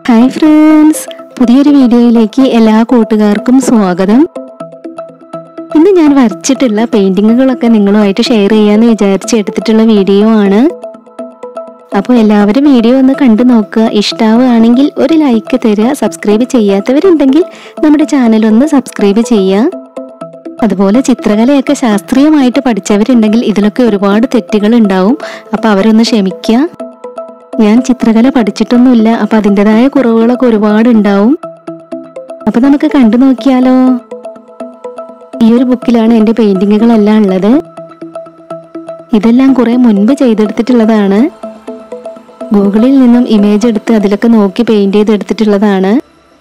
hi friends പുതിയൊരു വീഡിയോയിലേക്ക് എല്ലാ കൂട്ടുകാർക്കും സ്വാഗതം ഇന്ന് ഞാൻ വരച്ചിട്ടുള്ള പെയിന്റിങ്ങുകളൊക്കെ നിങ്ങളുമായിട്ട് ഷെയർ ചെയ്യാന്ന് വിചാരിച്ച് എടുത്തിട്ടുള്ള വീഡിയോ ആണ് അപ്പോൾ എല്ലാവരും വീഡിയോ ഒന്ന് കണ്ടു നോക്കുക ഇഷ്ടാവുകയാണെങ്കിൽ ഒരു ലൈക്ക് തരിക സബ്സ്ക്രൈബ് ചെയ്യാത്തവരുണ്ടെങ്കിൽ നമ്മുടെ ചാനൽ ഒന്ന് സബ്സ്ക്രൈബ് ചെയ്യുക അതുപോലെ ചിത്രകലയൊക്കെ ശാസ്ത്രീയമായിട്ട് പഠിച്ചവരുണ്ടെങ്കിൽ ഇതിലൊക്കെ ഒരുപാട് തെറ്റുകൾ ഉണ്ടാവും അപ്പോൾ അവരൊന്ന് ക്ഷമിക്കുക ഞാൻ ചിത്രകല പഠിച്ചിട്ടൊന്നുമില്ല അപ്പൊ അതിൻ്റെതായ കുറവുകളൊക്കെ ഒരുപാട് ഉണ്ടാവും അപ്പൊ നമുക്ക് കണ്ടു നോക്കിയാലോ ഈ ഒരു ബുക്കിലാണ് എൻ്റെ പെയിന്റിങ്ങുകളെല്ലാം ഉള്ളത് ഇതെല്ലാം കുറെ മുൻപ് ചെയ്തെടുത്തിട്ടുള്ളതാണ് ഗൂഗിളിൽ നിന്നും ഇമേജ് എടുത്ത് അതിലൊക്കെ നോക്കി പെയിന്റ് ചെയ്തെടുത്തിട്ടുള്ളതാണ്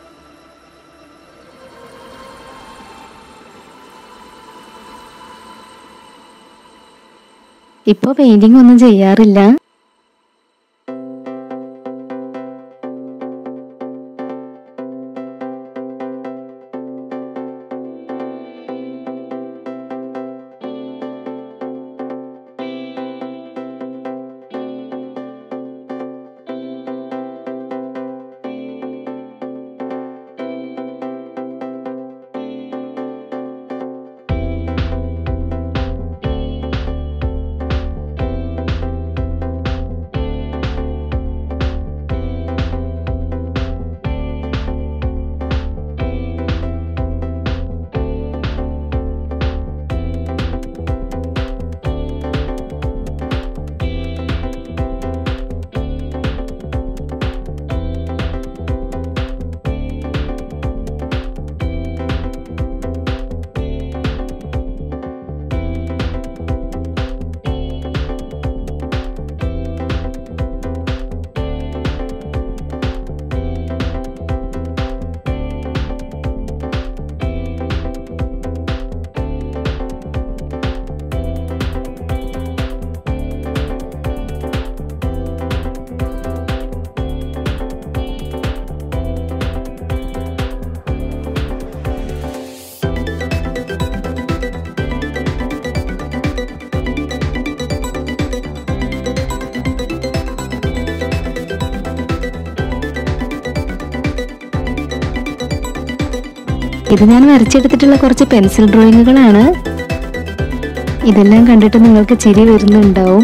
ഇപ്പോൾ പെയിന്റിംഗ് ഒന്നും ചെയ്യാറില്ല ഇത് ഞാൻ വരച്ചെടുത്തിട്ടുള്ള കുറച്ച് പെൻസിൽ ഡ്രോയിങ്ങുകളാണ് ഇതെല്ലാം കണ്ടിട്ട് നിങ്ങൾക്ക് ചിരി വരുന്നുണ്ടാവും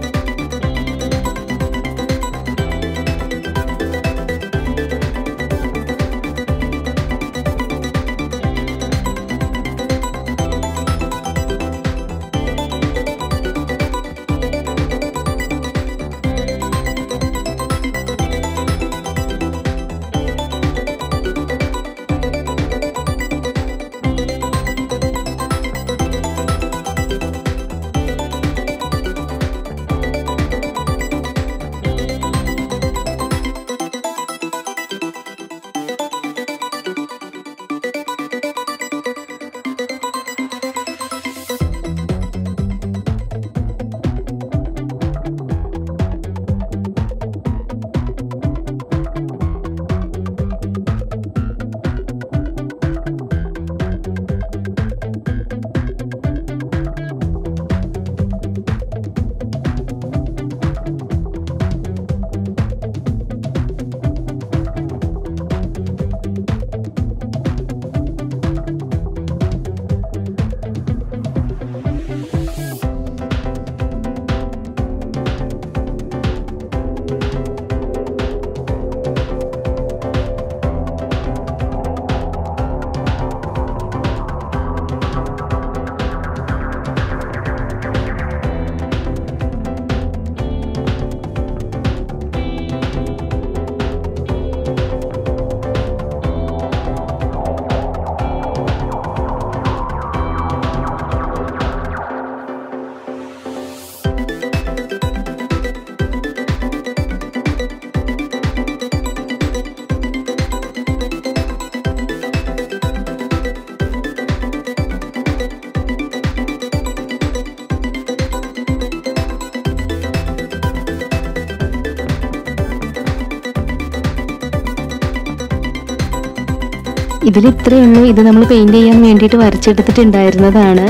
ഇതിൽ ഇത്രയേ ഉള്ളൂ ഇത് നമ്മൾ പെയിന്റ് ചെയ്യാൻ വേണ്ടിയിട്ട് വരച്ചെടുത്തിട്ടുണ്ടായിരുന്നതാണ്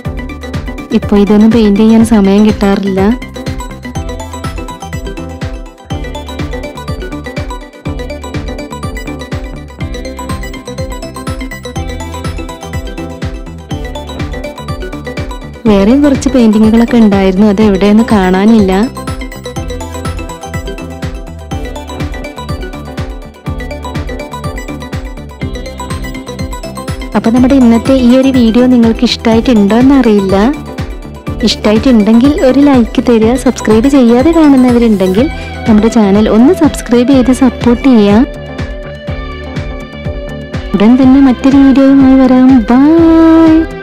ഇപ്പോൾ ഇതൊന്നും പെയിന്റ് ചെയ്യാൻ സമയം കിട്ടാറില്ല വേറെയും കുറച്ച് പെയിന്റിങ്ങുകളൊക്കെ ഉണ്ടായിരുന്നു അത് എവിടെയെന്ന് കാണാനില്ല അപ്പൊ നമ്മുടെ ഇന്നത്തെ ഈ ഒരു വീഡിയോ നിങ്ങൾക്ക് ഇഷ്ടമായിട്ടുണ്ടോ എന്നറിയില്ല ഇഷ്ടമായിട്ടുണ്ടെങ്കിൽ ഒരു ലൈക്ക് തരിക സബ്സ്ക്രൈബ് ചെയ്യാതെ കാണുന്നവരുണ്ടെങ്കിൽ നമ്മുടെ ചാനൽ ഒന്ന് സബ്സ്ക്രൈബ് ചെയ്ത് സപ്പോർട്ട് ചെയ്യാം ഉടൻ തന്നെ മറ്റൊരു വീഡിയോയുമായി വരാം ബൈ